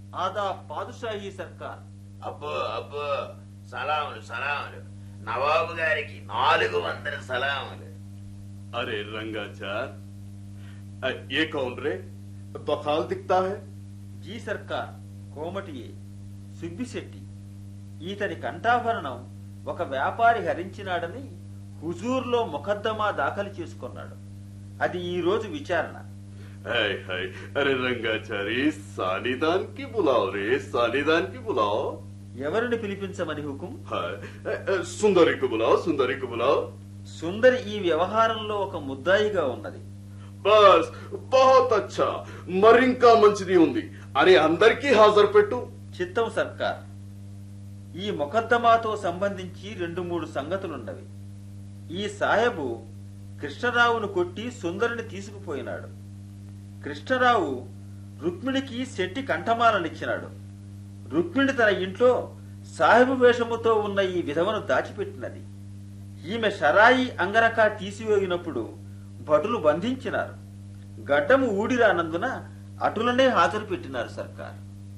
ఆదా పాదుషాహీ సర్కార్ అబ్బో అబ్బో సలాములు సలాములు నవాబు గారికి నాలుగు వందల సలాములు अरे रंगाचार अ, ये कौन रे बखाल दिखता है జీ సర్కార్ కోమటియే సుబ్బిశెట్టి ఈతని కంఠాభరణం ఒక వ్యాపారి హరించినాడని హుజూర్లో ముఖద్దమా దాఖలు చేసుకున్నాడు అది ఈ రోజు విచారణ हाय हाय अरे रंगाचारी सानिदान की बुलाओ रे सानिदान की बुलाओ ఎవరిని పిలిపించమని హుకుం हाय अ, अ, सुंदरी को बुलाओ सुंदरी को बुलाओ సుందరి ఈ వ్యవహారంలో ఒక ముద్దాయిగా ఉన్నది బస్ బహుత్ అచ్చా మరింకా మంచిది ఉంది అని అందరికీ హాజరు పెట్టు చిత్తం సర్కార్ ఈ మొకద్దమాతో సంబంధించి రెండు మూడు సంగతులున్నవి ఈ సాహెబు కృష్ణరావును కొట్టి సుందరిని తీసుకుపోయినాడు కృష్ణరావు రుక్మిణికి శెట్టి కంఠమాలనిచ్చినాడు రుక్మిణి తన ఇంట్లో సాహెబు వేషముతో ఉన్న ఈ విధవను దాచిపెట్టినది ఈమె షరాయి అంగరకా తీసివేగినప్పుడు భటులు బంధించినారు గడ్డము ఊడిరానందున అటులనే హాజరు పెట్టినారు సర్కార్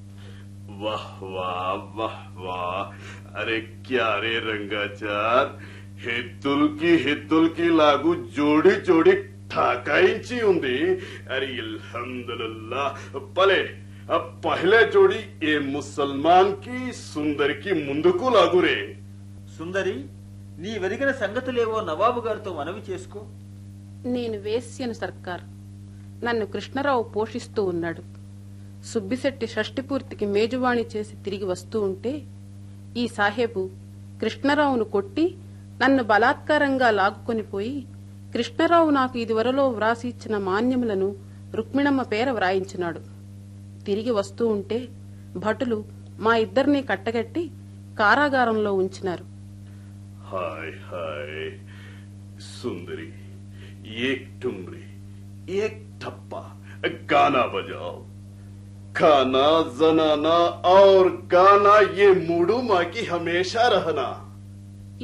वाह वाह वाह वाह अरे क्या रे रंगाचार హిత్తుల్కి హిత్తుల్కి లాగు జోడి జోడి ఠాకాయించి ఉంది అరే అల్హమ్దుల్లా పలే ఆ పహలే జోడి ఏ ముసల్మాన్ కి సుందర్ కి ముందుకు లాగురే సుందరి నీ వెరిగిన సంగతులేవో నవాబు గారితో మనవి చేసుకో నేను వేశ్యను సర్కార్ నన్ను కృష్ణరావు పోషిస్తూ ఉన్నాడు సుబ్బిశెట్టి షష్టి పూర్తికి మేజువాణి చేసి తిరిగి వస్తూ ఉంటే ఈ సాహేబు కృష్ణరావును కొట్టి నన్ను బలాత్కారంగా లాగుకొని పోయి కృష్ణరావు నాకు ఇదివరలో వ్రాసి ఇచ్చిన మాన్యములను రుక్మిణమ్మ పేర వ్రాయించినాడు తిరిగి వస్తూ ఉంటే భటులు మా ఇద్దరినీ కట్టగట్టి కారాగారంలో ఉంచినారు हाय हाय सुंदरी एक ठुमरी एक ठप्पा गाना बजाओ खाना जनाना और गाना ये मूडू माँ की हमेशा रहना